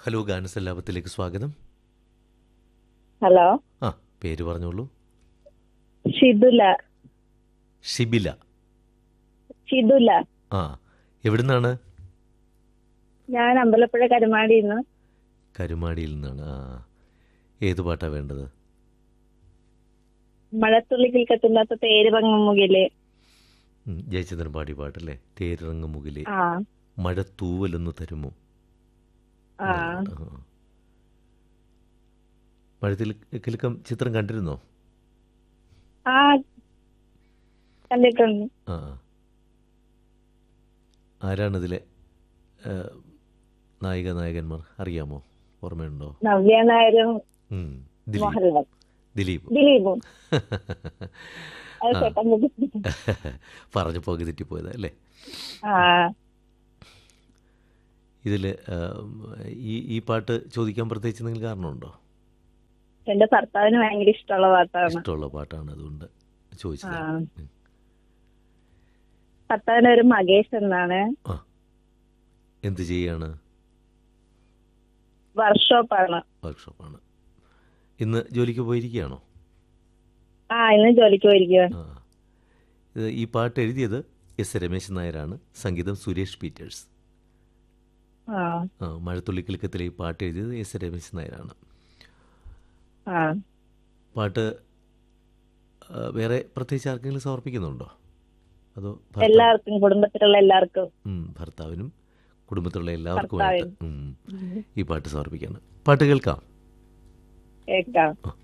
Hello ഗാനസല്ലാപത്തിലേക്ക് സ്വാഗതം hello ആ പേര് പറഞ്ഞോളൂ ഷിദുല ഷിബില ഷിദുല ആ എവിടുന്നാണ് ഞാൻ അമ്പലപ്പുഴ കരുമാടിന്ന് കരുമാടിയിൽ നിന്നാണ് ആ ഏത് പാട്ടാ വേണ്ടത് മഴത്തുള്ളി കിൽക്കത്തില്ലാത്ത തേര് പങ്ങുമുകില് ഉം, ജയചന്ദ്രൻ പാടിയ പാട്ടല്ലേ തേരിറങ്ങും മുകിലെ ആ മഴ തൂവലൊന്ന് തരുമോ ആ ആ. മഴത്തിൽ കിലുക്കം ചിത്രം കണ്ടിരുന്നോ ആ കണ്ടിട്ടുണ്ട് ആ ആരാണിതിലെ ആ, നായിക നായകന്മാർ അറിയാമോ ഓർമ്മയുണ്ടോ നവ്യ നായരും ഉം, ദിലീപ് മോഹൻലാൽ ദിലീപ് ദിലീപും അത് ആ. പെട്ടെന്ന് പറഞ്ഞു പോകി തെറ്റിപ്പോയതാ അല്ലേ ആ ഇതിൽ ഈ ഈ പാട്ട് ചോദിക്കാൻ പ്രത്യേകിച്ച് എന്തെങ്കിലും കാരണമുണ്ടോ എന്റെ ഭർത്താവിന് ഭയങ്കര ഇഷ്ടമുള്ള പാട്ടാണ് ഇഷ്ടമുള്ള പാട്ടാണ് അതുകൊണ്ട് ചോദിച്ചത് ആ. ഭർത്താവിന് ഒരു മകേഷ് എന്നാണ് ആ എന്ത് ചെയ്യാണ് വർക്ക്ഷോപ്പാണ് വർക്ക്ഷോപ്പാണ് ഇന്ന് ജോലിക്ക് പോയിരിക്കുകയാണോ ആ ഇന്ന് ജോലിക്ക് പോയിരിക്കുക ആ ഇത് ഈ പാട്ട് എഴുതിയത് എസ് രമേശൻ നായരാണ് സംഗീതം സുരേഷ് പീറ്റേഴ്സ് ആ ആ മഴത്തുള്ളി കിലുക്കത്തിലെ ഈ പാട്ട് എഴുതിയത് എസ് രമേശൻ നായരാണ് ആ പാട്ട് ആ, വേറെ പ്രത്യേകിച്ച് ആർക്കെങ്കിലും സമർപ്പിക്കുന്നുണ്ടോ അതോ ഭർത്താവ്- എല്ലാവർക്കും കുടുംബത്തിലുള്ള എല്ലാവർക്കും ഉം, ഭർത്താവിനും കുടുംബത്തിലുള്ള എല്ലാവർക്കുമായിട്ട് ഉം, ഈ പാട്ട് സമർപ്പിക്കാണ് പാട്ട് കേൾക്കാം കേൾക്കാം ആ